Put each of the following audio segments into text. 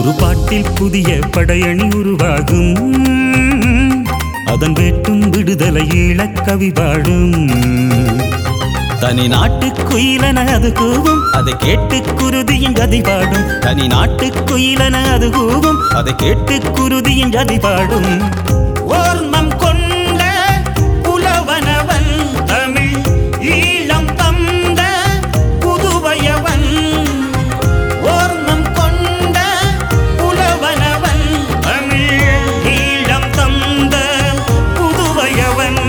ஒரு பாட்டில் புதிய படையணி உருவாகும் அதன் வேட்டும் விடுதலை ஈழக் கவி பாடும் தனி நாட்டு குயிலன அது கூவும் அதை கேட்டு குருதியின் கதி பாடும் தனி நாட்டு குயிலன அது கூவும் அதை கேட்டு குருதியின் கதி பாடும் ஓர்மம் கொண்ட புலவனவன் தமிழ் ஈழம் தந்த புதுவையவன் ஓர்மம் கொண்ட புலவனவன் தமிழ் ஈழம் தந்த புதுவையவன்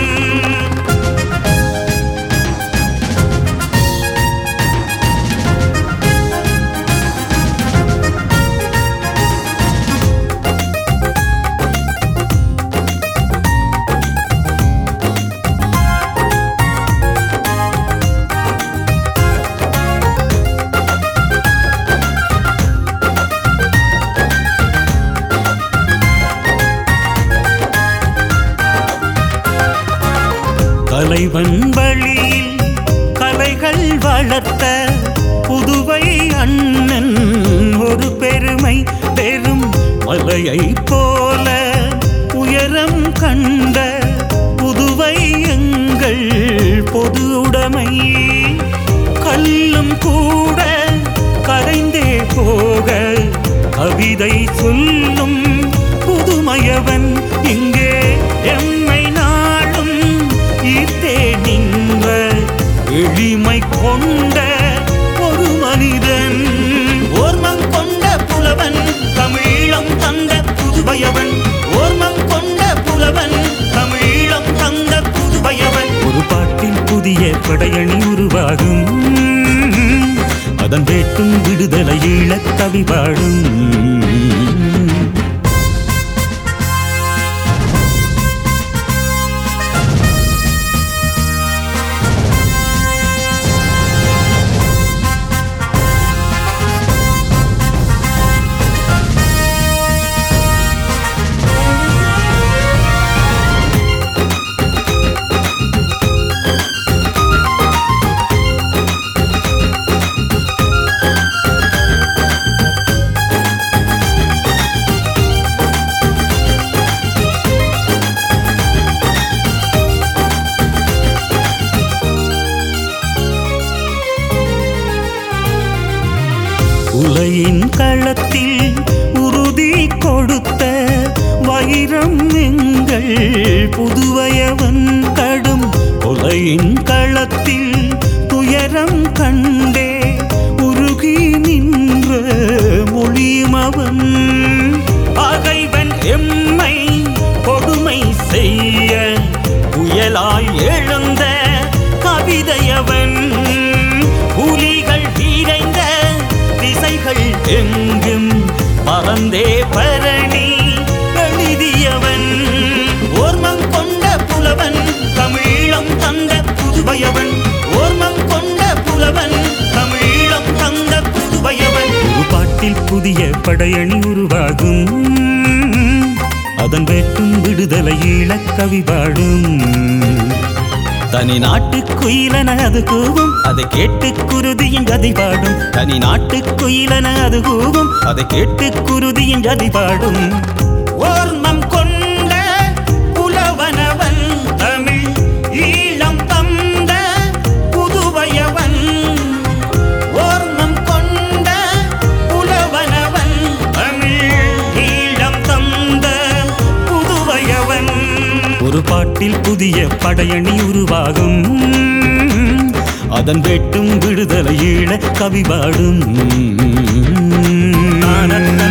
தலைவன் வழியில் கலைகள் வளர்த்த புதுவை அண்ணன் ஒரு பெருமை பெரும் மலையை போல உயரம் கண்ட புதுவை எங்கள் பொது உடைமை கல்லும் கூட கரைந்தே போக கவிதை சொல்லும் புதுமையவன் இங்கே எம்மை நாளும் ஈர்த்தே நின்ற எளிமை கொண்ட ஒரு மனிதன் ஓர்மம் கொண்ட புலவன் தமிழம் தந்த புதுவையவன் ஓர்மம் கொண்ட புலவன் தமிழம் தந்த புதுவையவன் ஒரு பாட்டில் புதிய படையணி உருவாகும் அதன் வேட்டும் விடுதலை ஈழக் கவி பாடும் உலையின் களத்தில் உறுதி கொடுத்த வைரம் எங்கள் புதுவையவன் கடும் உலையின் களத்தில் துயரம் கண்டே உருகி நின்ற மொழியுமவன் பகைவன் எம்மை கொடுமை செய்ய புயலாய் எழுந்த கவிதையவன் புலிகள் வீரைந்த திசைகள் எங்கும் பறந்தே பரணி எழுதியவன் ஓர்மம் கொண்ட புலவன் தமிழம் தந்த புதுவையவன் ஓர்மம் கொண்ட புலவன் தமிழம் தந்த புதுவையவன் ஒரு பாட்டில் புதிய படையணி உருவாகும் அதன் வேட்டும் விடுதலை ஈழக் கவி பாடும் தனி நாட்டு குயிலன அது கூவும் அதை கேட்டு குருதியின் கதி பாடும் தனி நாட்டு குயிலன அது கூவும் அதை கேட்டு குருதியின் கதி பாடும் ஓர்மம் கொண்ட புலவனவன் தமிழ் ஈழம் தந்த புதுவையவன் ஓர்மம் கொண்ட புலவனவன் தமிழ் ஈழம் தந்த புதுவையவன் ஒரு பாட்டில் புதிய படையணி உருவாகும் அதன் வெட்டும் விடுதலை ஈழ கவி பாடும்